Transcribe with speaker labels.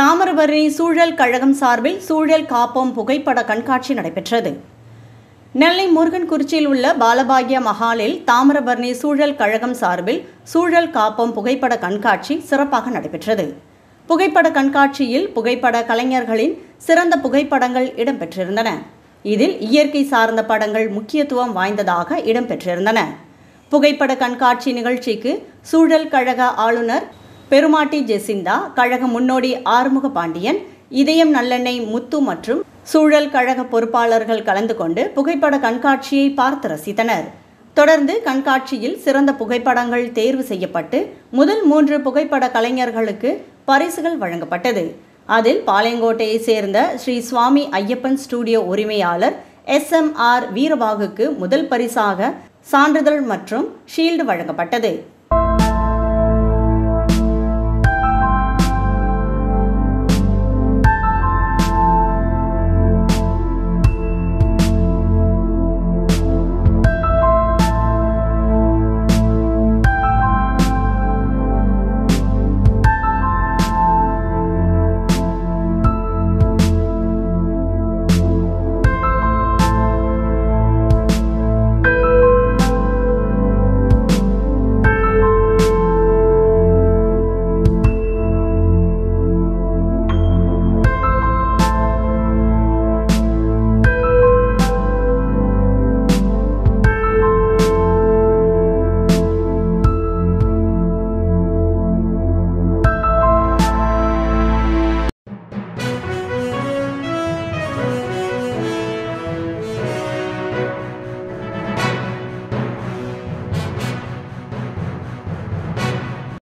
Speaker 1: தாமிரபரணி சூழல் கழகம் சார்பில் சூழல் காப்போம் புகைப்பட கண்காட்சி நடைபெற்றது நெல்லை முருகன்குறிச்சியில் உள்ள பாலபாகிய மஹாலில் தாமிரபரணி சூழல் கழகம் சார்பில் சூழல் காப்போம் புகைப்பட கண்காட்சி சிறப்பாக நடைபெற்றது புகைப்பட கண்காட்சியில் புகைப்பட கலைஞர்களின் சிறந்த புகைப்படங்கள் இடம்பெற்றிருந்தன இதில் இயற்கை சார்ந்த படங்கள் முக்கியத்துவம் வாய்ந்ததாக இடம்பெற்றிருந்தன புகைப்பட கண்காட்சி நிகழ்ச்சிக்கு சூழல் கழக ஆளுநர் பெருமாட்டி ஜெசிந்தா கழக முன்னோடி ஆறுமுக பாண்டியன் இதயம் நல்லெண்ணெய் முத்து மற்றும் சூழல் கழக பொறுப்பாளர்கள் கலந்து கொண்டு புகைப்பட கண்காட்சியை பார்த்து ரசித்தனர் தொடர்ந்து கண்காட்சியில் சிறந்த புகைப்படங்கள் தேர்வு செய்யப்பட்டு முதல் மூன்று புகைப்பட கலைஞர்களுக்கு பரிசுகள் வழங்கப்பட்டது அதில் பாளையங்கோட்டையை சேர்ந்த ஸ்ரீ சுவாமி ஐயப்பன் ஸ்டூடியோ உரிமையாளர் எஸ் எம் ஆர் வீரபாகுக்கு முதல் பரிசாக சான்றிதழ் மற்றும் ஷீல்டு வழங்கப்பட்டது